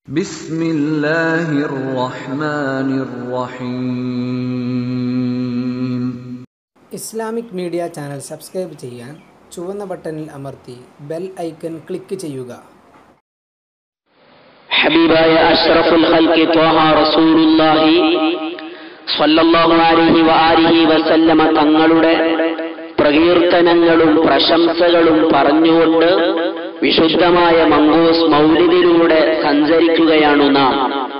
بسم الله الرحمن الرحيم Islamic media channel subscribe ചെയ്യാൻ ചുവന്ന ബട്ടണിൽ അമർത്തി ബെൽ ഐക്കൺ ക്ലിക്ക് ചെയ്യുക ഹബീബായ അഷ്റഫുൽ ഖൽഖി ത്വാഹ റസൂലുള്ളാഹി സ്വല്ലല്ലാഹു അലൈഹി വആലിഹി വസല്ലമ തങ്ങളുടെ പ്രകീർത്തനങ്ങളും പ്രശംസകളും പറഞ്ഞുകൊണ്ട് വിശുദ്ധമായ മങ്കൂസ് മൗലിദിലൂടെ സഞ്ചരിക്കുകയാണു നാം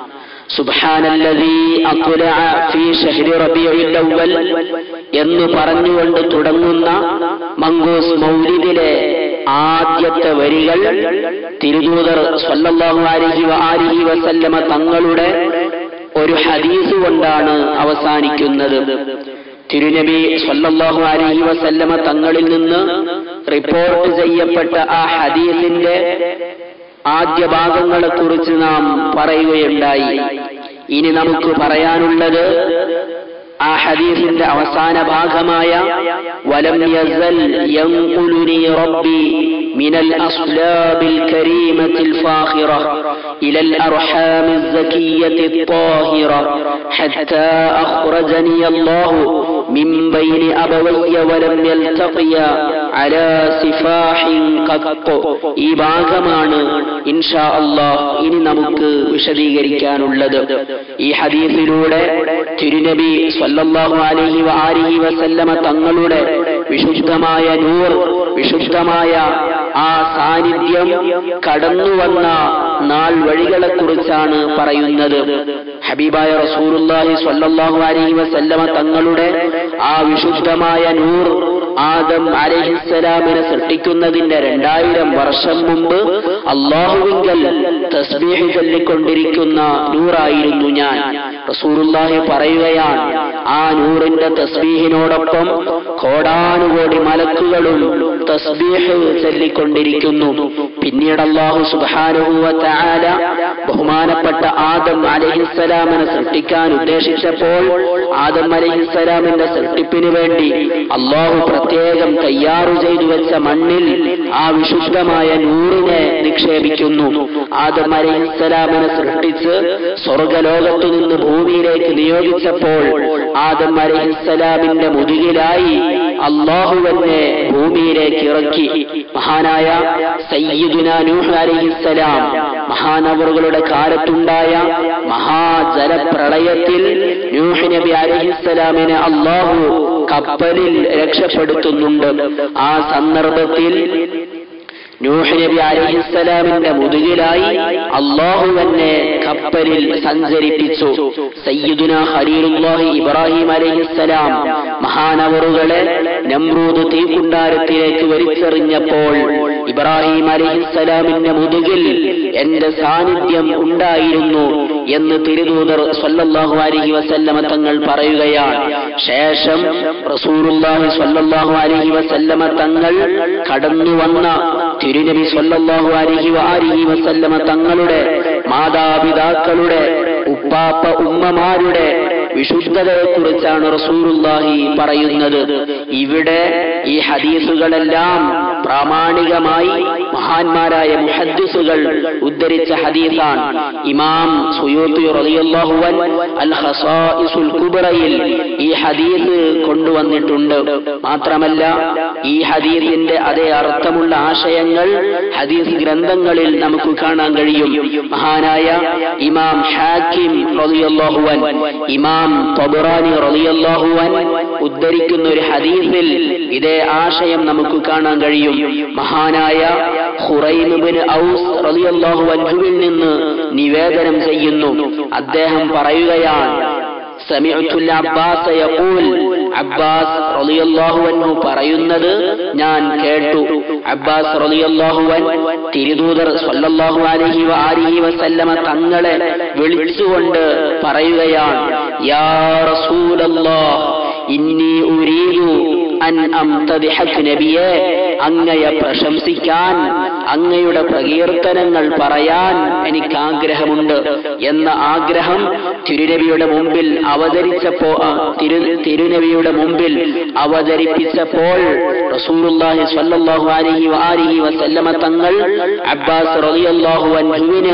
സുബ്ഹാനല്ലദീ അത്ലഅ ഫീ ഷഹ്രി റബീഉൽ അവ്വൽ എന്ന് പറഞ്ഞുകൊണ്ട് തുടങ്ങുന്ന മങ്കൂസ് മൗലിദിലെ ആദ്യത്തെ വരികൾ തിരുദൂതർ സ്വല്ലല്ലാഹു അലൈഹി വആലിഹി വസല്ലമ തങ്ങളുടെ ഒരു ഹദീസ് കൊണ്ടാണ് അവസാനിക്കുന്നത് തിരുനബി സ്വല്ലല്ലാഹു അലൈഹി വസല്ലമ തങ്ങളിൽ നിന്ന് റിപ്പോർട്ട് ചെയ്യപ്പെട്ട ആ ഹദീസിന്റെ ആദ്യ ഭാഗങ്ങളെ കുറിച്ച് നാം പറയുകയുണ്ടായി ഇനി നമുക്ക് പറയാനുള്ളത് ആ ഹദീസിന്റെ അവസാന ഭാഗമായ വലം യസൽ യൻഖുലുനി റബ്ബി من الأصلاب الكريمة الفاخرة إلى الأرحام الزكية الطاهرة حتى أخرجني الله من بين أبوي ولم يلتقيا على سفاح قط ഈ ഭാഗമാണ് ഇൻഷാ അള്ളാഹ് ഇനി നമുക്ക് വിശദീകരിക്കാനുള്ളത് ഈ ഹദീസിലൂടെ തിരുനബി സ്വല്ലല്ലാഹു അലൈഹി വആലിഹി വസല്ലമ തങ്ങളുടെ വിശുദ്ധമായ നൂർ വിശുദ്ധമായ ആ സാന്നിധ്യം കടന്നു വന്ന നാൾ വഴികളെ കുറിച്ചാണ് പറയുന്നത് ഹബീബായ റസൂലുള്ളാഹി സ്വല്ലല്ലാഹു അലൈഹി വസല്ലമ തങ്ങളുടെ ആ വിശുദ്ധമായ നൂർ ആദം അലഹിസ്സലാമിനെ സൃഷ്ടിക്കുന്നതിന്റെ രണ്ടായിരം വർഷം മുമ്പ് അള്ളാഹുവിങ്കൽ തസ്ബീഹ് ചൊല്ലിക്കൊണ്ടിരിക്കുന്ന നൂറായിരുന്നു ഞാൻ റസൂലുള്ളാഹി പറയുകയാണ് ആ നൂറിന്റെ തസ്ബീഹിനോടൊപ്പം കോടാനുകോടി മലക്കുകളും തസ്ബീഹ് ചൊല്ലിക്കൊണ്ടിരിക്കുന്നു പിന്നീട് അള്ളാഹു സുബാനുഹുവ തആല ബഹുമാനപ്പെട്ട ആദം അലഹിസ്സലാമിനെ സൃഷ്ടിക്കാൻ ഉദ്ദേശിച്ചപ്പോൾ ആദം അലഹിസ്സലാമിന്റെ സൃഷ്ടിപ്പിന് വേണ്ടി അള്ളാഹു പ്രത്യേകം തയ്യാറു ചെയ്തു വെച്ച മണ്ണിൽ ആ വിശുദ്ധമായ നൂറിനെ നിക്ഷേപിക്കുന്നു ആദം അലഹിസ്സലാമിനെ സൃഷ്ടിച്ച് സ്വർഗലോകത്തു നിന്ന് ഭൂമിയിലേക്ക് നിയോഗിച്ചപ്പോൾ ആദം അലഹിസ്സലാമിന്റെ മുതുകിലായി അള്ളാഹുവന്നെ ഭൂമിയിലേക്ക് ഇറക്കി മഹാനായ സയ്യിദുന നൂഹ് അലഹിസ്സലാം മഹാനവറുകളുടെ കാലത്തുണ്ടായ മഹാജലപ്രളയത്തിൽ നൂഹ് നബി അലഹിസ്സലാമിനെ അള്ളാഹു കപ്പലിൽ രക്ഷപ്പെടുത്തുന്നുണ്ട് ആ സന്ദർഭത്തിൽ നൂഹ് നബി അലഹിസ്സലാമിന്റെ മുതുകിലായി അള്ളാഹു തന്നെ കപ്പലിൽ സഞ്ചരിപ്പിച്ചു സയ്യിദുന ഖലീലുല്ലാഹി ഇബ്രാഹിം അലഹിസ്സലാം മഹാനവറുകളെ നമ്രൂദ് തീക്കുണ്ടാരത്തിലേക്ക് വലിച്ചെറിഞ്ഞപ്പോൾ ഇബ്രാഹിം അലഹിസ്സലാമിന്റെ മുതുകിൽ എന്റെ സാന്നിധ്യം ഉണ്ടായിരുന്നു എന്ന് തിരുദൂതർ സ്വല്ലല്ലാഹു അലൈഹി വസല്ലമ തങ്ങൾ പറയുകയാണ് ശേഷം റസൂലുള്ളാഹി സ്വല്ലല്ലാഹു അലൈഹി വസല്ലമ തങ്ങൾ കടന്നു വന്ന തിരുനബി സ്വല്ലല്ലാഹു അലൈഹി വആലിഹി വസല്ലമ തങ്ങളുടെ മാതാപിതാക്കളുടെ ഉപ്പാപ്പ ഉമ്മമാരുടെ വിശുദ്ധതയെ കുറിച്ചാണ് റസൂലുള്ളാഹി പറയുന്നത് ഇവിടെ ഈ ഹദീസുകളെല്ലാം പ്രാമാണികമായി മഹാന്മാരായ മുഹദ്ദിസുകൾ ഉദ്ധരിച്ച ഹദീസാണ് ഇമാം സുയൂത്തി റളിയല്ലാഹു അൻ അൽ ഖസായിസുൽ കുബ്രയിൽ ഈ ഹദീസ് കൊണ്ടുവന്നിട്ടുണ്ട് മാത്രമല്ല ഈ ഹദീസിന്റെ അതേ അർത്ഥമുള്ള ആശയങ്ങൾ ഹദീസ് ഗ്രന്ഥങ്ങളിൽ നമുക്ക് കാണാൻ കഴിയും മഹാനായ ഇമാം ഹാക്കിം റളിയല്ലാഹു അൻ ഇമാം തബറാനി റളിയല്ലാഹു അൻ ഉദ്ധരിക്കുന്ന ഒരു ഹദീസിൽ ഇതേ ആശയം നമുക്ക് കാണാൻ കഴിയും മഹാനായ ഖുറൈബിന് ഔസ് റളിയല്ലാഹു അൻഹുവിൽ നിന്ന് നിവേദനം ചെയ്യുന്നു അദ്ദേഹം പറയുകയാണ് സമിഅത്തുൽ അബ്ബാസ യഖൂൽ അബ്ബാസ് റളിയല്ലാഹു അൻഹു പറയുന്നത് ഞാൻ കേട്ടു അബ്ബാസ് റളിയല്ലാഹു അൻ തിരുദൂതർ സ്വല്ലല്ലാഹു അലൈഹി വആലിഹി വസല്ലമ തങ്ങളെ വിളിച്ചുകൊണ്ട് പറയുകയാണ് യാ റസൂലല്ലാഹ് ഇന്നി ഉരീദു അൻ അംതദിഹക് നബിയെ അങ്ങയെ പ്രശംസിക്കാൻ അങ്ങയുടെ പ്രകീർത്തനങ്ങൾ പറയാൻ എനിക്ക് ആഗ്രഹമുണ്ട് എന്ന ആഗ്രഹം തിരുനബിയുടെ മുമ്പിൽ അവതരിച്ചപ്പോ ആ, തിരു തിരുനബിയുടെ മുമ്പിൽ അവതരിപ്പിച്ചപ്പോൾ റസൂലുള്ളാഹി സ്വല്ലല്ലാഹു അലൈഹി വആലിഹി വസല്ലമ തങ്ങൾ അബ്ബാസ് റളിയല്ലാഹു അൻഹുവിന്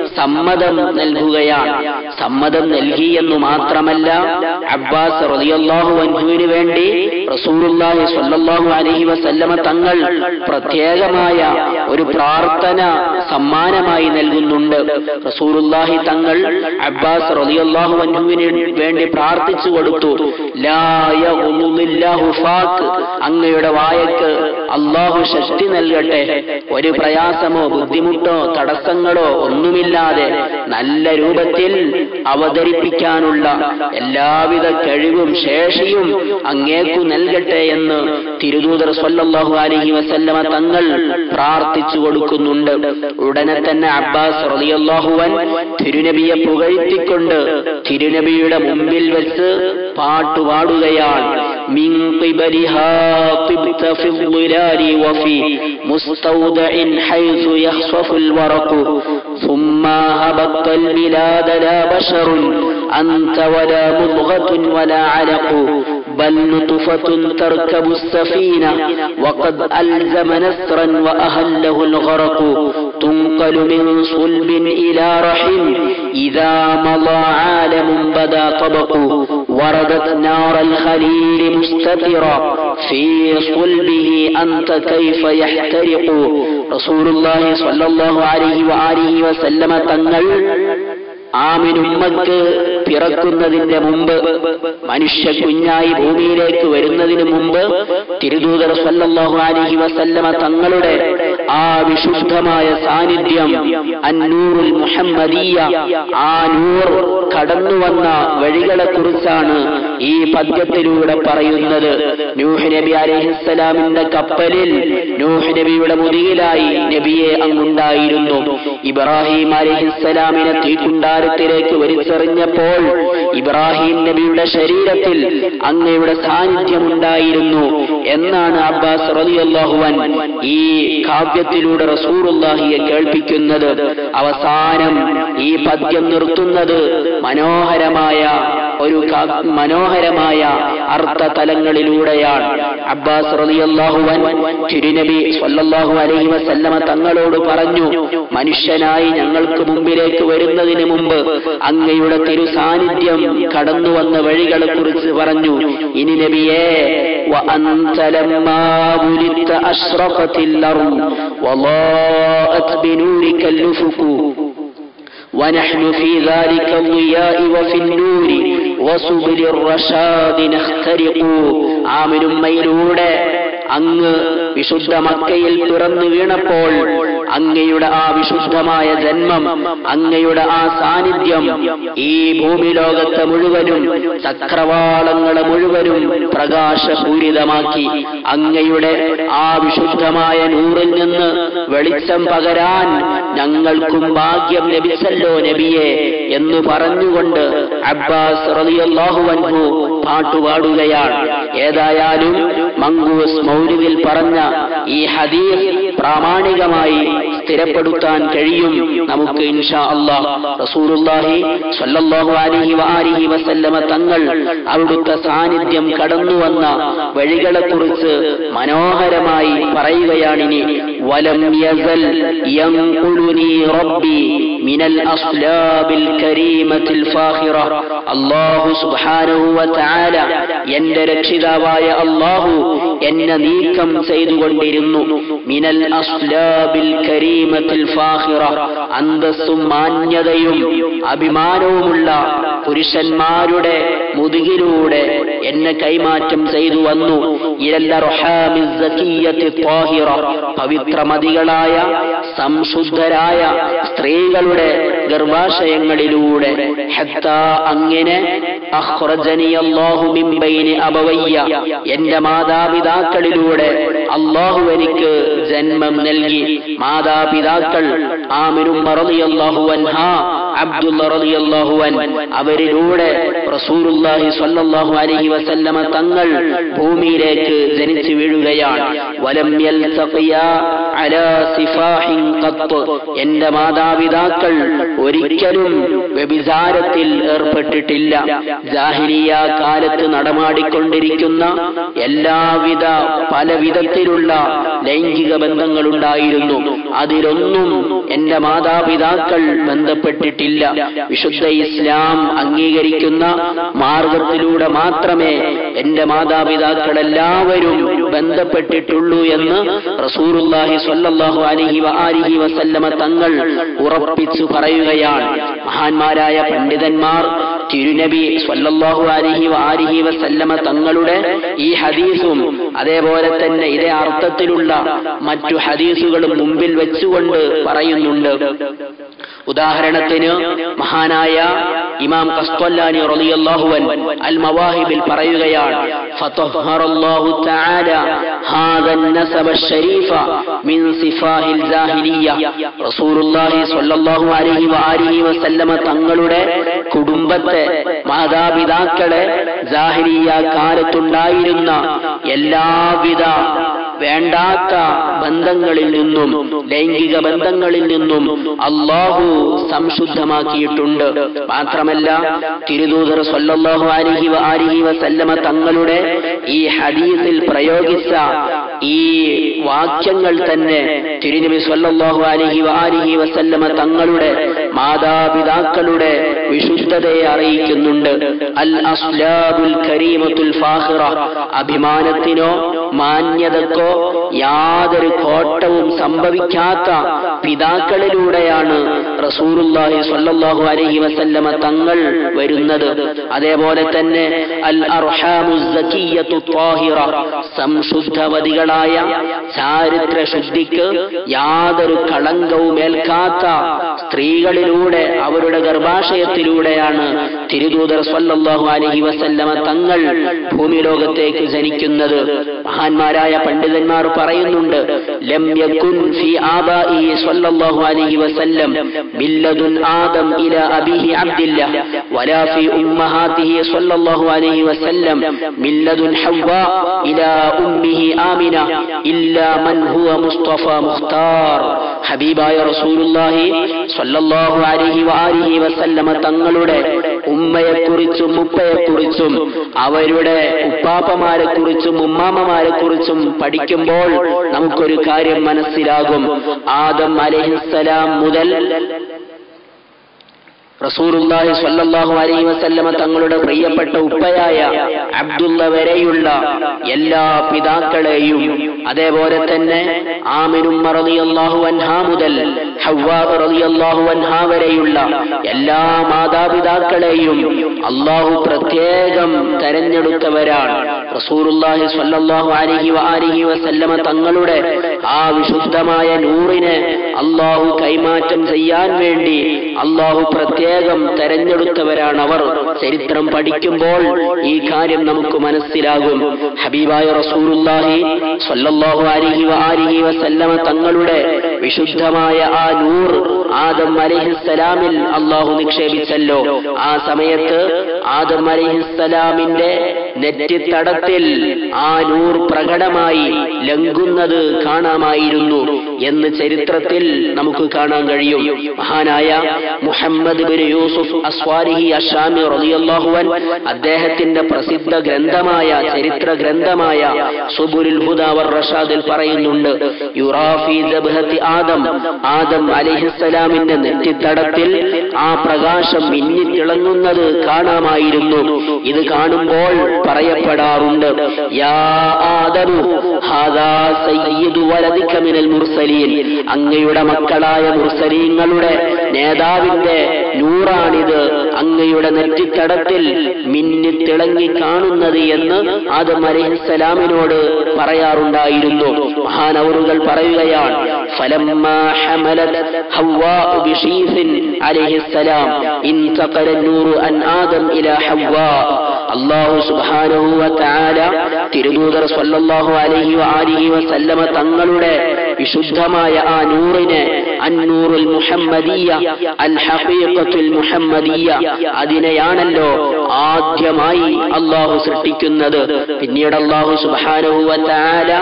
സമ്മതം നൽകുകയാണ് സമ്മതം നൽകിയെന്നു മാത്രമല്ല അബ്ബാസ് റളിയല്ലാഹു അൻഹുവിന് വേണ്ടി റസൂലുള്ളാഹി സ്വല്ലല്ലാഹു അലൈഹി വസല്ലമ തങ്ങൾ പ്രത്യേകമായ ഒരു പ്രാർത്ഥന സമ്മാനമായി നൽകുന്നുണ്ട് റസൂലുള്ളാഹി തങ്ങൾ അബ്ബാസ് റളിയല്ലാഹു അൻഹുവിന് വേണ്ടി പ്രാർത്ഥിച്ചു കൊടുത്തു ലാ യഗ്ളുലില്ലാഹു ഫാക്ക് അങ്ങയുടെ വായക്ക് അള്ളാഹു ശക്തി നൽകട്ടെ ഒരു പ്രയാസമോ ബുദ്ധിമുട്ടോ തടസ്സങ്ങളോ ഒന്നുമില്ലാതെ നല്ല രൂപത്തിൽ അവതരിപ്പിക്കാനുള്ള എല്ലാവിധ കഴിവും ശേഷിയും അങ്ങേക്കു നൽകട്ടെ എന്ന് തിരുദൂതർ സ്വല്ലല്ലാഹു അലൈഹി വസല്ലമ തങ്ങൾ പ്രാർത്ഥിച്ചു കൊടുക്കുന്നുണ്ട് ഉടനെ തന്നെ അബ്ബാസ് റളിയല്ലാഹുവൻ തിരുനബിയെ പുകഴ്ത്തിക്കൊണ്ട് തിരുനബിയുടെ മുമ്പിൽ വെച്ച് പാട്ടുപാടുകയാണ് من قبلها طبت في الظلال وفي مستودع حيث يخصف الورق ثم هبطت البلاد لا بشر أنت ولا مضغة ولا علق بل نطفة تركب السفينة وقد ألزم نسرا وأهله الغرق تنقل من صلب إلى رحم إذا مضى عالم بدا طبق وردت نار الخليل مستترا في صلبه أنت كيف يحترق رسول الله صلى الله عليه وآله وسلم തങ്ങൾ ആമിനുമ്മക്ക് പിറക്കുന്നതിന്റെ മുമ്പ് മനുഷ്യ കുഞ്ഞായി ഭൂമിയിലേക്ക് വരുന്നതിന് മുമ്പ് തിരുദൂതർ സല്ലല്ലാഹു അലൈഹി വസല്ലമ തങ്ങളുടെ ആ വിശുദ്ധമായ സാന്നിധ്യം അന്നൂറുൽ മുഹമ്മദീയ ആ നൂർ കടന്നു വന്ന വഴികളെ കുറിച്ചാണ് ഈ പദ്യത്തിലൂടെ പറയുന്നത് നൂഹ് നബി അലൈഹിസ്സലാമിന്റെ കപ്പലിൽ നൂഹ് നബിയുടെ മുതുകിലായി നബിയെ അങ്ങുണ്ടായിരുന്നു ഇബ്രാഹിം അലൈഹിസ്സലാമിനെ തീക്കുണ്ടാരത്തിലേക്ക് വലിച്ചെറിഞ്ഞപ്പോൾ ഇബ്രാഹിം നബിയുടെ ശരീരത്തിൽ അങ്ങയുടെ സാന്നിധ്യം ഉണ്ടായിരുന്നു എന്നാണ് അബ്ബാസ് റളിയല്ലാഹുവൻ ഈ കാവ്യത്തിലൂടെ റസൂറുല്ലാഹിയെ കേൾപ്പിക്കുന്നത് അവസാനം ഈ പദ്യം നിർത്തുന്നത് മനോഹരമായ ഒരു കാ- മനോഹരമായ അർത്ഥതലങ്ങളിലൂടെയാണ് അബ്ബാസ് റളിയല്ലാഹുവൻ തിരുനബി സ്വല്ലല്ലാഹു അലൈഹി വസല്ലമ തങ്ങളോട് പറഞ്ഞു മനുഷ്യനായി ഞങ്ങൾക്ക് മുമ്പിലേക്ക് വരുന്നതിന് മുമ്പ് അങ്ങയുടെ തിരു സാന്നിധ്യം കടന്നു വന്ന വഴികളെ കുറിച്ച് പറഞ്ഞു ഇനി നബിയെ وأنت لما ولدت أشرقت الأرض وضاءت بنورك الأفق ونحن في ذلك الضياء وفي النور وسبل الرشاد نخترق ആമിനും മയിലൂടെ അങ്ങ് വിശുദ്ധ മക്കയിൽ പിറന്നു വീണപ്പോൾ അങ്ങയുടെ ആ വിശുദ്ധമായ ജന്മം അങ്ങയുടെ ആ സാന്നിധ്യം ഈ ഭൂമി ലോകത്തെ മുഴുവനും ചക്രവാളങ്ങളെ മുഴുവനും പ്രകാശപൂരിതമാക്കി അങ്ങയുടെ ആ വിശുദ്ധമായ നൂറിൽ നിന്ന് വെളിച്ചം പകരാൻ ഞങ്ങൾക്കും ഭാഗ്യം ലഭിച്ചല്ലോ നബിയെ എന്ന് പറഞ്ഞുകൊണ്ട് അബ്ബാസ് റളിയല്ലാഹു അൻഹു പാട്ടുപാടുകയാണ് ഏതായാലും മങ്കൂസ് മൗലിദിൽ പറഞ്ഞ ഈ ഹദീസ് പ്രാമാണികമായി സ്ഥിരപ്പെടുത്താൻ കഴിയും നമുക്ക് ഇൻഷാ അല്ലാഹ് റസൂലുള്ളാഹി സ്വല്ലല്ലാഹു അലൈഹി വആലിഹി വസല്ലമ തങ്ങൾ അവിടുത്തെ സാന്നിധ്യം കടന്നു വന്ന വഴികളെക്കുറിച്ച് മനോഹരമായി പറയുകയാണിനി വലം യസൽ യൻഖുലുനി റബ്ബി മിനൽ അസ്ലാബിൽ കരീമത്തിൽ ഫാഖിറ അല്ലാഹു സുബ്ഹാനഹു വതആല എന്റെ രക്ഷിതാവായ അല്ലാഹു എന്നെ നീക്കം ചെയ്തുകൊണ്ടിരുന്നു മിനൽ അസ്ലാബിൽ കരീമത്തിൽ ഫാഖിറ അന്തസ്സും മാന്യതയും അഭിമാനവുമുള്ള പുരുഷന്മാരുടെ മുതുകിലൂടെ എന്നെ കൈമാറ്റം ചെയ്തു വന്നു ഇരല്ല റഹാമി സക്കിയ്യത്തി ത്വാഹിറ പവിത്രമതികളായ സംശുദ്ധരായ സ്ത്രീകളുടെ ഗർഭാശയങ്ങളിലൂടെ ഹത്താ അങ്ങനെ അഖ്റജനി അല്ലാഹു മിൻ ബൈനി അബവയ്യ എന്റെ മാതാപിതാക്കളിലൂടെ അള്ളാഹു എനിക്ക് ജന്മം നൽകി മാതാപിതാക്കൾ ആമിനും റളിയല്ലാഹു അൻഹ അബ്ദുള്ള റളിയല്ലാഹു അൻ അവരിലൂടെ റസൂലുള്ളാഹി സ്വല്ലല്ലാഹു അലൈഹി വസല്ലമ തങ്ങൾ ഭൂമിയിലേക്ക് ജനിച്ചു വീഴുകയാണ് വലം യൽതഖിയാ അലാ സിഫാഹിൻ ഖത്ത് എന്റെ മാതാപിതാക്കൾ ഒരിക്കലും വ്യഭിചാരത്തിൽ ഏർപ്പെട്ടിട്ടില്ല ജാഹിലിയ കാലത്ത് നടമാടിക്കൊണ്ടിരിക്കുന്ന എല്ലാവിധ പല വിധത്തിലുള്ള ലൈംഗിക ബന്ധങ്ങളുണ്ടായിരുന്നു അതിലൊന്നും എന്റെ മാതാപിതാക്കൾ ബന്ധപ്പെട്ടിട്ടില്ല വിശുദ്ധ ഇസ്ലാം അംഗീകരിക്കുന്ന മാർഗത്തിലൂടെ മാത്രമേ എന്റെ മാതാപിതാക്കൾ എല്ലാവരും ബന്ധപ്പെട്ടിട്ടുള്ളൂ എന്ന് റസൂറുല്ലാഹി സ്വല്ലല്ലാഹു അലൈഹി വആലിഹി വസല്ലമ തങ്ങൾ ഉറപ്പിച്ചു പറയുകയാണ് മഹാന്മാരായ പണ്ഡിതന്മാർ തിരുനബി സ്വല്ലല്ലാഹു അലൈഹി വആലിഹി വസല്ലമ തങ്ങളുടെ ഈ ഹദീസും അതേപോലെ തന്നെ ഇതേ അർത്ഥത്തിലുള്ള മറ്റു ഹദീസുകളും മുമ്പിൽ വെച്ചുകൊണ്ട് പറയുന്നുണ്ട് ഉദാഹരണത്തിന് മഹാനായ ഇമാം കസ്തല്ലാനി റളിയല്ലാഹുവൻ അൽ മവാഹിബിൽ പറയുകയാണ് ഫതഹറല്ലാഹു തആല ഹാദൻ നസബ ശരീഫ മിൻ സിഫാഹിൽ ജാഹിലിയ റസൂലുള്ളാഹി സ്വല്ലല്ലാഹു അലൈഹി വആലിഹി വസല്ലമ തങ്ങളുടെ കുടുംബത്തെ മാതാപിതാക്കളെ ജാഹിലിയ കാലത്തുണ്ടായിരുന്ന എല്ലാവിധ വേണ്ടാത്ത ബന്ധങ്ങളിൽ നിന്നും ലൈംഗിക ബന്ധങ്ങളിൽ നിന്നും അള്ളാഹു സംശുദ്ധമാക്കിയിട്ടുണ്ട് മാത്രമല്ല തിരുദൂതർ സല്ലല്ലാഹു അലൈഹി വആലിഹി വസല്ലമ തങ്ങളുടെ ഈ ഹദീസിൽ പ്രയോഗിച്ച ഈ വാക്യങ്ങൾ തന്നെ തിരുനബി സല്ലല്ലാഹു അലൈഹി വആലിഹി വസല്ലമ തങ്ങളുടെ മാതാപിതാക്കളുടെ വിശുദ്ധതയെ അറിയിക്കുന്നുണ്ട് അൽ അസ്ലാബുൽ കരീമത്തുൽ ഫാഹിറ അഭിമാനത്തിനോ മാന്യതക്കോ യാതൊരു കോട്ടവും സംഭവിക്കാത്ത പിതാക്കളിലൂടെയാണ് റസൂലുള്ളാഹി സ്വല്ലല്ലാഹു അലൈഹി വസല്ലമ തങ്ങൾ വരുന്നത് അതേപോലെ തന്നെ അൽ അർഹാമു സക്കിയത്തു ത്വാഹിറ സംശുദ്ധവതികളായ ചാരിത്ര ശുദ്ധിക്ക് യാതൊരു കളങ്കവും ഏൽക്കാത്ത സ്ത്രീകളിലൂടെ അവരുടെ ഗർഭാശയത്തിലൂടെയാണ് തിരുദൂതർ സ്വല്ലല്ലാഹു അലൈഹി വസല്ലമ തങ്ങൾ ഭൂമി ലോകത്തേക്ക് ജനിക്കുന്നത് മഹാന്മാരായ പണ്ഡിതന്മാർ പറയുന്നുണ്ട് ലം യകുൻ ഫി ആബാഇ സ്വല്ലല്ലാഹു അലൈഹി വസല്ലം മില്ലദുൻ ആദം ഇല അബീഹി അബ്ദില്ല വലാ ഫി ഉമ്മഹാതിഹി സ്വല്ലല്ലാഹു അലൈഹി വസല്ലം മില്ലദുൻ ഹവ്വ ഇല ഉമ്മിഹി ആമിന ഇല്ലാ മൻ ഹുവ മുസ്തഫ മുഖ്താർ ഹബീബായ റസൂലുള്ളാഹി സ്വല്ലല്ലാഹു അലൈഹി വആലിഹി വസല്ലമ തങ്ങളുടെ ഉമ്മയെക്കുറിച്ചും ഉപ്പയെക്കുറിച്ചും അവരുടെ ഉപ്പാപ്പമാരെ കുറിച്ചും ഉമ്മാമ്മമാരെ കുറിച്ചും പഠിക്കുമ്പോൾ നമുക്കൊരു കാര്യം മനസ്സിലാകും ആദം അലൈഹിസ്സലാം മുതൽ റസൂറുല്ലാഹി സ്വല്ലല്ലാഹു അലൈഹി വസല്ലമ തങ്ങളുടെ പ്രിയപ്പെട്ട ഉപ്പയായ അബ്ദുള്ള വരെയുള്ള എല്ലാ പിതാക്കളെയും അതേപോലെ തന്നെ ആമിനും റളിയല്ലാഹു അൻഹാ മുതൽ ഹവ്വാ റളിയല്ലാഹു അൻഹാ വരെയുള്ള എല്ലാ മാതാപിതാക്കളെയും അള്ളാഹു പ്രത്യേകം തെരഞ്ഞെടുത്തവരാണ് റസൂറുല്ലാഹി സ്വല്ലല്ലാഹു അലൈഹി വആലിഹി വസല്ലമ തങ്ങളുടെ ആ വിശുദ്ധമായ നൂറിനെ അള്ളാഹു കൈമാറ്റം ചെയ്യാൻ വേണ്ടി അള്ളാഹു പ്രത്യേകം തെരഞ്ഞെടുത്തവരാണ് അവർ ചരിത്രം പഠിക്കുമ്പോൾ ഈ കാര്യം നമുക്ക് മനസ്സിലാകും ഹബീബായ റസൂലുള്ളാഹി സ്വല്ലല്ലാഹു അലൈഹി വആലിഹി വസല്ലമ തങ്ങളുടെ വിശുദ്ധമായ ആ നൂർ ആദം അലൈഹിസ്സലാമിൽ അള്ളാഹു നിക്ഷേപിച്ചല്ലോ ആ സമയത്ത് ആദം അലൈഹിസ്സലാമിന്റെ നെറ്റിത്തടത്തിൽ ആ നൂർ പ്രകടമായി ലംഘുന്നത് കാണാമായിരുന്നു എന്ന് ചരിത്രത്തിൽ നമുക്ക് കാണാൻ കഴിയും മഹാനായ മുഹമ്മദ് ബിൻ യൂസുഫ് അസ്വാരിഹി അഷാമി റളിയല്ലാഹുവൻ അദ്ദേഹത്തിന്റെ പ്രസിദ്ധ ഗ്രന്ഥമായ ചരിത്ര ഗ്രന്ഥമായ സുബുലുൽ ഹുദ വർ റഷാദിൽ പറയുന്നുണ്ട് യുറാഫി ദബ്ഹത്തി ആദം ആദം അലൈഹിസ്സലാമിന്റെ നെറ്റിത്തടത്തിൽ ആ പ്രകാശം മിന്നിത്തിളങ്ങുന്നത് കാണാമായിരുന്നു ഇത് കാണുമ്പോൾ പറയപ്പെടാറുണ്ട് യാ ആദമു ഹാദാ സയ്യിദു വലദിക മിനൽ മുർസലീൻ അങ്ങയുടെ മക്കളായ മുർസലീങ്ങളുടെ നേതാവിന്റെ നൂറാണിത് അങ്ങയുടെ നെറ്റിത്തടത്തിൽ മിന്നിത്തിളങ്ങി കാണുന്നത് എന്ന് ആദം അലൈഹിസ്സലാമിനോട് പറയാറുണ്ടായിരുന്നു മഹാനവറുകൾ പറയുകയാണ് فلما حملت حواء بشيث عليه السلام انتقل النور عن آدم إلى حواء അള്ളാഹു സുബ്ഹാനഹു വതആല തിരുദൂതർ സ്വല്ലല്ലാഹു അലൈഹി വആലിഹി വസല്ലമ തങ്ങളുടെ വിശുദ്ധമായ ആ നൂറിനെ അന്നൂറുൽ മുഹമ്മദിയ അൽ ഹഖീഖത്തുൽ മുഹമ്മദിയ അതിനെയാണല്ലോ ആദ്യമായി അള്ളാഹു സൃഷ്ടിക്കുന്നത് പിന്നീട് അള്ളാഹു സുബ്ഹാനഹു വതആല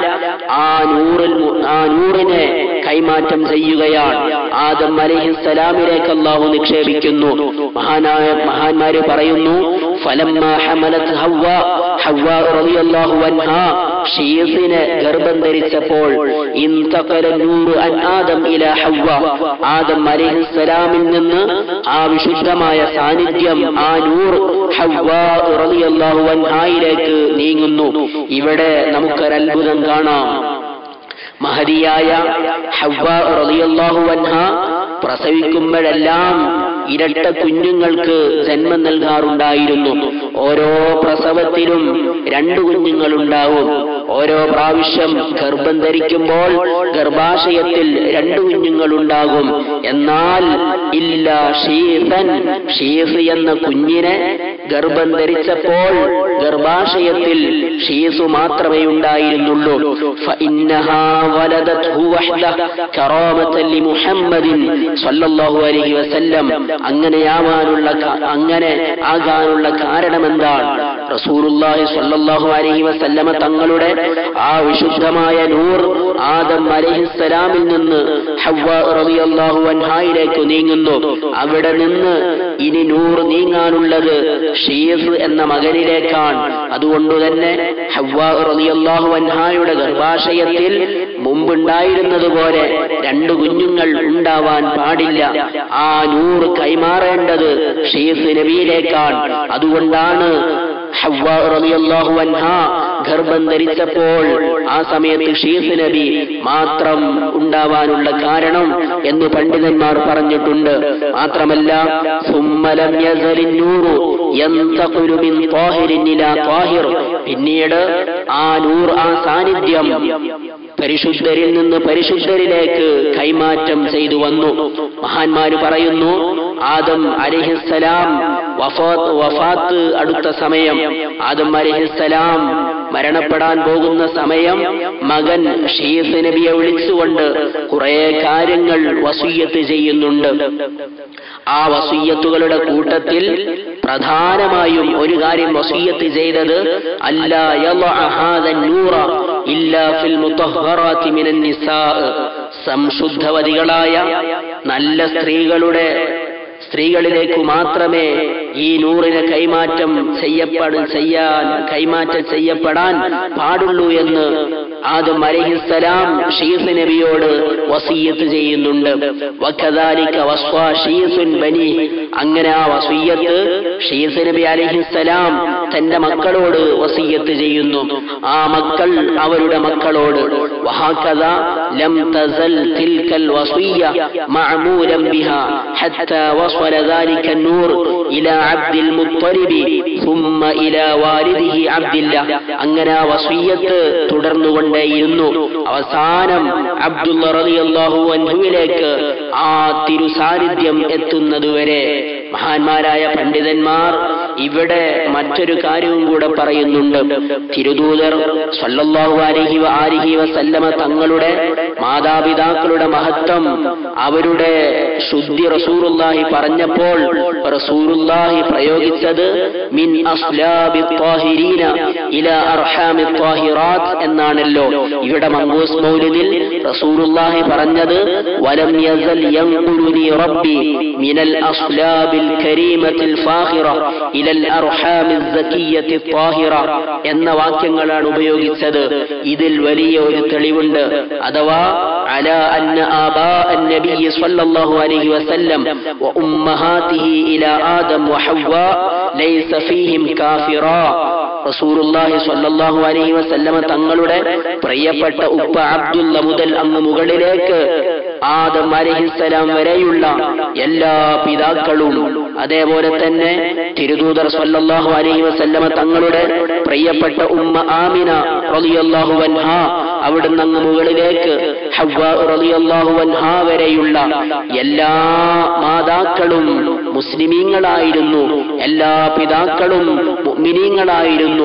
ആ നൂറിൽ മു- ആ നൂറിനെ കൈമാറ്റം ചെയ്യുകയാണ് ആദം അലഹിസ്സലാമിലേക്ക് അള്ളാഹു നിക്ഷേപിക്കുന്നു മഹാനായ മഹാന്മാര് പറയുന്നു ഫലമ്മ ഹമലത് ഹവ്വ ഹവ്വ റളിയല്ലാഹു അൻഹ ഷീസിനെ ഗർഭം ധരിച്ചപ്പോൾ ഇൻതഖല നൂറ് അൻ ആദം ഇല ഹവ്വ ആദം അലൈഹിസ്സലാമിൽ നിന്ന് ആ വിശുദ്ധമായ സാന്നിധ്യം ആ നൂർ ഹവ്വ റളിയല്ലാഹു അൻഹായിലേക്ക് നീങ്ങുന്നു ഇവിടെ നമുക്കൊരത്ഭുതം കാണാം മഹതിയായ ഹവ്വ റളിയല്ലാഹു അൻഹ പ്രസവിക്കുമ്പോഴെല്ലാം ഇരട്ട കുഞ്ഞുങ്ങൾക്ക് ജന്മം നൽകാറുണ്ടായിരുന്നു ഓരോ പ്രസവത്തിലും രണ്ടു കുഞ്ഞുങ്ങളുണ്ടാവും ഓരോ പ്രാവശ്യം ഗർഭം ധരിക്കുമ്പോൾ ഗർഭാശയത്തിൽ രണ്ടു കുഞ്ഞുങ്ങളുണ്ടാകും എന്നാൽ ഇല്ല ഷീഫൻ ഷീഫ് എന്ന കുഞ്ഞിനെ ഗർഭം ധരിച്ചപ്പോൾ ഗർഭാശയത്തിൽ ഷീസു മാത്രമേ ഉണ്ടായിരുന്നുള്ളൂ فإنها ولدته وحده كرامة لمحمد صلى الله عليه وسلم അങ്ങനെയാവാനുള്ള ക- അങ്ങനെ ആകാനുള്ള കാരണം എന്താണ് റസൂലുള്ളാഹി സ്വല്ലല്ലാഹു അലൈഹി വസല്ലമ തങ്ങളുടെ ആ വിശുദ്ധമായ നൂർ ആദം അലൈഹിസ്സലാമിൽ നിന്ന് ഹവ്വ റളിയല്ലാഹു അൻഹായിലേക്ക് നീങ്ങുന്നു അവിടെ നിന്ന് ഇനി നൂർ നീങ്ങാനുള്ളത് ഷീഫ് എന്ന മകനിലേക്കാണ് അതുകൊണ്ട് തന്നെ ഹവ്വ റളിയല്ലാഹു അൻഹായുടെ ഗർഭാശയത്തിൽ മുമ്പുണ്ടായിരുന്നതുപോലെ രണ്ടു കുഞ്ഞുങ്ങൾ ഉണ്ടാവാൻ പാടില്ല ആ നൂർ കൈമാറേണ്ടത് ഷീഫ് നബിയിലേക്കാണ് അതുകൊണ്ടാണ് ഹവ്വ റളിയല്ലാഹു അൻഹ ഗർഭം ധരിച്ചപ്പോൾ ആ സമയത്ത് ഷീഫ് നബി മാത്രം ഉണ്ടാവാനുള്ള കാരണം എന്ന് പണ്ഡിതന്മാർ പറഞ്ഞിട്ടുണ്ട് മാത്രമല്ല സുമ്മലം യസലിൻ നൂറു യന്തഖുലു മിൻ ത്വാഹിരിൻ ഇലാ ത്വാഹിർ പിന്നീട് ആ നൂർ ആ സാന്നിധ്യം പരിശുദ്ധരിൽ നിന്ന് പരിശുദ്ധരിലേക്ക് കൈമാറ്റം ചെയ്തു വന്നു മഹാന്മാര് പറയുന്നു ആദം അലിഹിസ്സലാം വഫാത്ത് വഫാത്ത് അടുത്ത സമയം ആദം അലിഹിസ്സലാം മരണപ്പെടാൻ പോകുന്ന സമയം മകൻ ഷീസ് നബിയെ വിളിച്ചുകൊണ്ട് കുറെ കാര്യങ്ങൾ വസൂയത്ത് ചെയ്യുന്നുണ്ട് ആ വസൂയത്തുകളുടെ കൂട്ടത്തിൽ പ്രധാനമായും ഒരു കാര്യം വസൂയത്ത് ചെയ്തത് അല്ല യളഅ ഹാദൻ നൂറ ഇല്ലാ ഫിൽ മുതഹ്ഹറാത്തി മിനൻ നിസാ സംശുദ്ധവതികളായ നല്ല സ്ത്രീകളുടെ സ്ത്രീകളിലേക്ക് മാത്രമേ ഈ നൂറിനെ കൈമാറ്റം ചെയ്യപ്പെടും ചെയ്യാൻ കൈമാറ്റം ചെയ്യപ്പെടാൻ പാടുള്ളൂ എന്ന് ആദം അലഹിസ്സലാം ഷീസ് നബിയോട് വസീയത്ത് ചെയ്യുന്നുണ്ട് വക്കദാലിക വസ്വാ ഷീസുൻ ബനി അങ്ങനെ ആ വസീയത്ത് ഷീസ് നബി അലഹിസ്സലാം തന്റെ മക്കളോട് വസീയത്ത് ചെയ്യുന്നു ആ മക്കൾ അവരുടെ മക്കളോട് വഹാക്കഥ ലം തസൽ തിൽക്കൽ വസീയ മഅമൂലൻ ബിഹാ ഹത്താ وصل ذلك النور إلى عبد المطلب ثم إلى والده عبد الله അങ്ങനെ ആ വസീയത്ത് തുടർന്നുകൊണ്ടേയിരുന്നു അവസാനം അബ്ദുള്ള റളിയല്ലാഹു അൻഹുവിലേക്ക് ആ തിരുസാന്നിധ്യം എത്തുന്നതുവരെ മഹാന്മാരായ പണ്ഡിതന്മാർ ഇവിടെ മറ്റൊരു കാര്യവും കൂടെ പറയുന്നുണ്ട് തിരുദൂതർ സല്ലല്ലാഹു അലൈഹി വ ആലിഹി വസല്ലമ തങ്ങളുടെ മാതാപിതാക്കളുടെ മഹത്വം അവരുടെ ശുദ്ധി റസൂറുല്ലാഹി പറഞ്ഞപ്പോൾ റസൂറുല്ലാഹി പ്രയോഗിച്ചത് മിൻ അസ്ലാബി ത്വാഹിരീന ഇല അർഹാമി ത്വാഹിറാത്ത് എന്നാണല്ലോ ഇവിടെ മങ്കൂസ് മൗലിദിൽ റസൂറുല്ലാഹി പറഞ്ഞത് വലം യസൽ യൻഖുലുനി റബ്ബി മിനൽ അസ്ലാബിൽ കരീമത്തിൽ ഫാഹിറ ഇലൽ അർഹാമിൽ സക്കിയത്തി ത്വാഹിറ എന്ന വാക്യങ്ങളാണ് ഉപയോഗിച്ചത് ഇതിൽ വലിയ ഒരു തെളിവുണ്ട് അഥവാ അല അന്ന ആബാ النبي صلى الله عليه وسلم وأمهاته إلى آدم وحواء ليس فيهم كافرا റസൂറുല്ലാഹി സ്വല്ലല്ലാഹു അലൈഹി വസല്ലമ തങ്ങളുടെ പ്രിയപ്പെട്ട ഉപ്പ അബ്ദുള്ള മുതൽ അങ്ങ് മുകളിലേക്ക് ആദം അലഹിസ്സലാം വരെയുള്ള എല്ലാ പിതാക്കളും അതേപോലെ തന്നെ തിരുദൂതർ സ്വല്ലല്ലാഹു അലൈഹി വസല്ലമ തങ്ങളുടെ പ്രിയപ്പെട്ട ഉമ്മ ആമിന റളിയല്ലാഹു അൻഹ അവിടുന്ന് അങ്ങ് മുകളിലേക്ക് ഹവ്വ റളിയല്ലാഹു അൻഹ വരെയുള്ള എല്ലാ മാതാക്കളും മുസ്ലിമീങ്ങളായിരുന്നു എല്ലാ പിതാക്കളും മുഅ്മിനീങ്ങളായിരുന്നു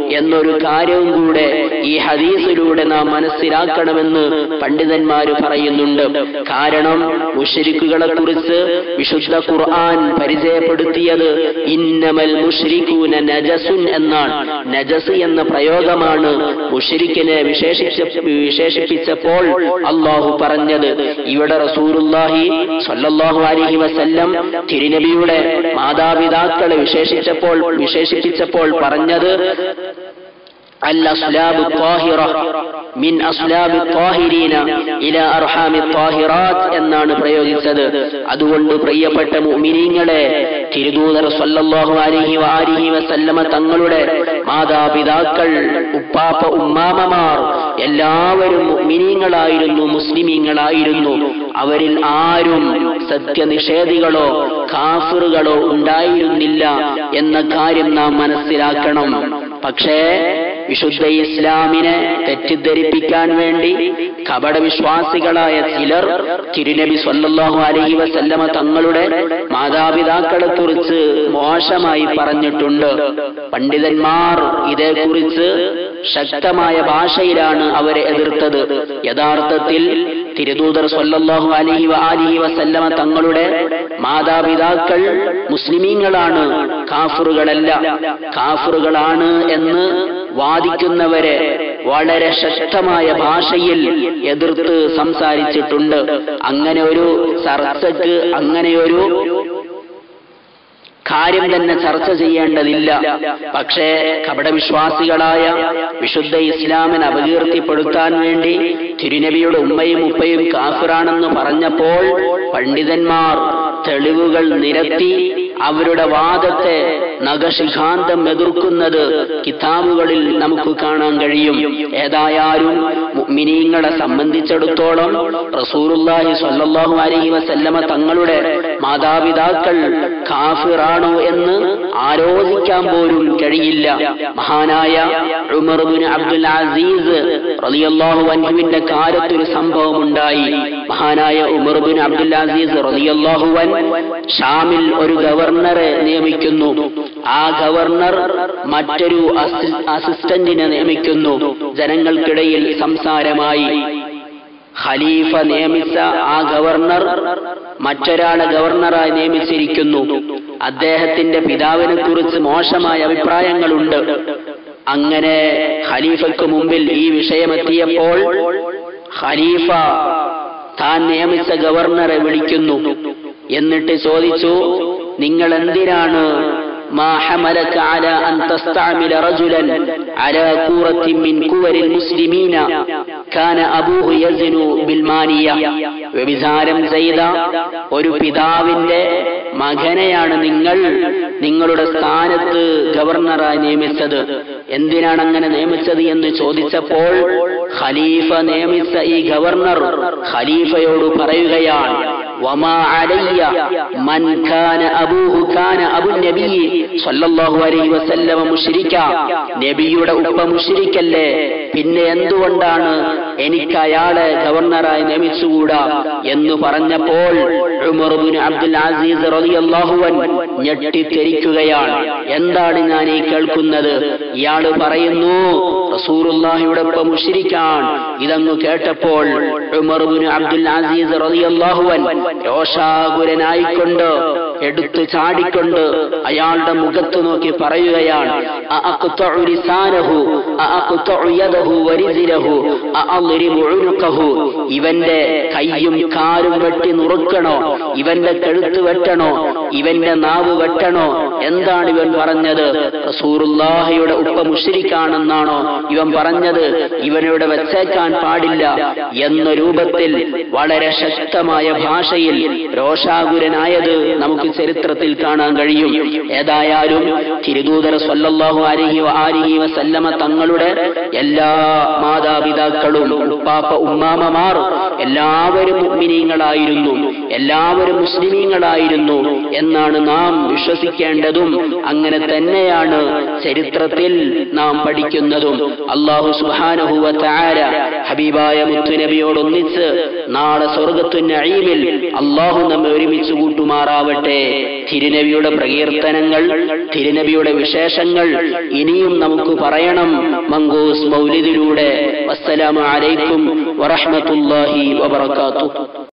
എന്നൊരു കാര്യവും കൂടെ ഈ ഹദീസിലൂടെ നാം മനസ്സിലാക്കണമെന്ന് പണ്ഡിതന്മാര് പറയുന്നുണ്ട് കാരണം മുഷരിക്കുകളെ കുറിച്ച് വിശുദ്ധ ഖുർആൻ പരിചയപ്പെടുത്തിയത് ഇന്നമൽ മുഷ്രിഖൂന നജസുൻ എന്നാണ് നജസ് എന്ന പ്രയോഗമാണ് മുഷരിക്കിനെ വിശേഷിച്ച വിശേഷിപ്പിച്ചപ്പോൾ അള്ളാഹു പറഞ്ഞത് ഇവിടെ റസൂലുള്ളാഹി സ്വല്ലല്ലാഹു അലൈഹി വസല്ലം തിരുനബിയുടെ മാതാപിതാക്കളെ വിശേഷിച്ചപ്പോൾ വിശേഷിപ്പിച്ചപ്പോൾ പറഞ്ഞത് الأصلاب الطاهرة من أصلاب الطاهرين إلى أرحام الطاهرات എന്നാണ് പ്രയോഗിച്ചത് അതുകൊണ്ട് പ്രിയപ്പെട്ട മുഅ്മിനീങ്ങളെ തിരുദൂതർ സല്ലല്ലാഹു അലൈഹി വആലിഹി വസല്ലമ തങ്ങളുടെ മാതാപിതാക്കൾ ഉപ്പാപ്പ ഉമ്മാമമാർ എല്ലാവരും മുഅ്മിനീങ്ങളായിരുന്നു മുസ്ലിമീങ്ങളായിരുന്നു അവരിൽ ആരും സത്യനിഷേധികളോ കാഫിറുകളോ ഉണ്ടായിരുന്നില്ല എന്ന കാര്യം നാം മനസ്സിലാക്കണം പക്ഷേ വിശുദ്ധ ഇസ്ലാമിനെ തെറ്റിദ്ധരിപ്പിക്കാൻ വേണ്ടി കപടവിശ്വാസികളായ ചിലർ തിരുനബി സല്ലല്ലാഹു അലൈഹി വസല്ലമ തങ്ങളുടെ മാതാപിതാക്കളെ കുറിച്ച് മോശമായി പറഞ്ഞിട്ടുണ്ട് പണ്ഡിതന്മാർ ഇതേക്കുറിച്ച് ശക്തമായ ഭാഷയിലാണ് അവരെ എതിർത്തത് യഥാർത്ഥത്തിൽ തിരുദൂതർ സല്ലല്ലാഹു അലൈഹി വആലിഹി വസല്ലമ തങ്ങളുടെ മാതാപിതാക്കൾ മുസ്ലിമീങ്ങളാണ് കാഫറുകളല്ല കാഫറുകളാണ് എന്ന് വാദിക്കുന്നവരെ വളരെ ശക്തമായ ഭാഷയിൽ എതിർത്ത് സംസാരിച്ചിട്ടുണ്ട് അങ്ങനെ ഒരു ചർച്ചക്ക് അങ്ങനെ ഒരു കാര്യം തന്നെ ചർച്ച ചെയ്യേണ്ടതില്ല പക്ഷേ കപടവിശ്വാസികളായ വിശുദ്ധ ഇസ്ലാമിനെ അപകീർത്തിപ്പെടുത്താൻ വേണ്ടി തിരുനബിയുടെ ഉമ്മയും ഉപ്പയും കാഫിറാണെന്ന് പറഞ്ഞപ്പോൾ പണ്ഡിതന്മാർ തെളിവുകൾ നിരത്തി അവരുടെ വാദത്തെ നഖശിഖാന്തം എതിർക്കുന്നത് കിതാബുകളിൽ നമുക്ക് കാണാൻ കഴിയും ഏതായാലും മുഅ്മിനീങ്ങളെ സംബന്ധിച്ചിടത്തോളം റസൂലുള്ളാഹി സ്വല്ലല്ലാഹു അലൈഹി വസല്ലമ തങ്ങളുടെ മാതാപിതാക്കൾ കാഫിറാണോ എന്ന് ആലോചിക്കാൻ പോലും കഴിയില്ല മഹാനായ ഉമർ ബിൻ അബ്ദുൽ അസീസ് റളിയല്ലാഹു അൻഹുവിന്റെ കാലത്തൊരു സംഭവം ഉണ്ടായി മഹാനായ ഉമർ ബിൻ അബ്ദുൽ അസീസ് റളിയല്ലാഹു അൻ ഷാമിൽ ഒരു ഗവർണറെ നിയമിക്കുന്നു ആ ഗവർണർ മറ്റൊരു അസി- അസിസ്റ്റന്റിനെ നിയമിക്കുന്നു ജനങ്ങൾക്കിടയിൽ സംസാരമായി ഖലീഫ നിയമിച്ച ആ ഗവർണർ മറ്റൊരാളെ ഗവർണറായി നിയമിച്ചിരിക്കുന്നു അദ്ദേഹത്തിന്റെ പിതാവിനെ കുറിച്ച് മോശമായ അഭിപ്രായങ്ങളുണ്ട് അങ്ങനെ ഖലീഫയ്ക്ക് മുമ്പിൽ ഈ വിഷയമെത്തിയപ്പോൾ ഖലീഫ താൻ നിയമിച്ച ഗവർണറെ വിളിക്കുന്നു എന്നിട്ട് ചോദിച്ചു നിങ്ങൾ എന്തിനാണ് ما حملك على أن تستعمل رجلا على كورة من كور المسلمين كان أبوه يزن بالمانية വ്യഭിചാരം ചെയ്ത ഒരു പിതാവിന്റെ മകനെയാണ് നിങ്ങൾ നിങ്ങളുടെ സ്ഥാനത്ത് ഗവർണറായി നിയമിച്ചത് എന്തിനാണ് അങ്ങനെ നിയമിച്ചത് എന്ന് ചോദിച്ചപ്പോൾ ഖലീഫ നിയമിച്ച ഈ ഗവർണർ ഖലീഫയോട് പറയുകയാണ് وما علي من كان أبوه كان أبو النبي صلى الله عليه وسلم مشركا നബിയുടെ ഉപ്പ മുഷിരിക്കല്ലേ പിന്നെ എന്തുകൊണ്ടാണ് എനിക്ക് അയാളെ ഗവർണറായി നിയമിച്ചുകൂടാ എന്ന് പറഞ്ഞപ്പോൾ ഉമർ ബിൻ അബ്ദുൽ അസീസ് റളിയല്ലാഹു അൻഹു ഞെട്ടിത്തെരിക്കുകയാണ് എന്താണ് ഞാൻ ഈ കേൾക്കുന്നത് ഇയാള് പറയുന്നു റസൂലുള്ളാഹിയുടെ ഒപ്പം മുഷിരിക്കാൻ ഇതങ്ങ് കേട്ടപ്പോൾ ഉമർ ബിൻ അബ്ദുൽ അസീസ് റളിയല്ലാഹു അൻഹു രോഷാകുരനായിക്കൊണ്ട് എടുത്തു ചാടിക്കൊണ്ട് അയാളുടെ മുഖത്ത് നോക്കി പറയുകയാണ് അഅഖ്തഉ ലിസാനഹു അഅഖ്തഉ യദഹു വരിജിലഹു അഅദ്രിബു ഉനുഖഹു ഇവന്റെ കൈയും കാലും വെട്ടി നുറുക്കണോ ഇവന്റെ കഴുത്ത് വെട്ടണോ ഇവന്റെ നാവ് വെട്ടണോ എന്താണ് ഇവൻ പറഞ്ഞത് റസൂറുല്ലാഹിയുടെ ഉപ്പ മുഷിരിക്കാണെന്നാണോ ഇവൻ പറഞ്ഞത് ഇവനിവിടെ വെച്ചേക്കാൻ പാടില്ല എന്ന രൂപത്തിൽ വളരെ ശക്തമായ ഭാഷയിൽ രോഷാകുരനായത് നമുക്ക് ചരിത്രത്തിൽ കാണാൻ കഴിയും ഏതായാലും തിരുദൂതർ സ്വല്ലല്ലാഹു അലൈഹി വആലിഹി വസല്ലമ തങ്ങളുടെ എല്ലാ മാതാപിതാക്കളും ഉപ്പാപ്പ ഉമ്മാമമാർ എല്ലാവരും മുഅ്മിനീങ്ങളായിരുന്നു എല്ലാവരും മുസ്ലിമീങ്ങളായിരുന്നു എന്നാണ് നാം വിശ്വസിക്കേണ്ടതും അങ്ങനെ തന്നെയാണ് ചരിത്രത്തിൽ നാം പഠിക്കുന്നതും അള്ളാഹു സുബ്ഹാനഹു വ തആല ഹബീബായ മുത്തുനബിയോടൊന്നിച്ച് നാളെ സ്വർഗത്തു നഈമിൽ അള്ളാഹു നമ്മെ ഒരുമിച്ച് കൂട്ടുമാറാവട്ടെ തിരുനബിയുടെ പ്രകീർത്തനങ്ങൾ തിരുനബിയുടെ വിശേഷങ്ങൾ ഇനിയും നമുക്ക് പറയണം മങ്കൂസ് മൗലിദിലൂടെ വസ്സലാമു അലൈക്കും വറഹ്മത്തുള്ളാഹി വബറകാതുഹു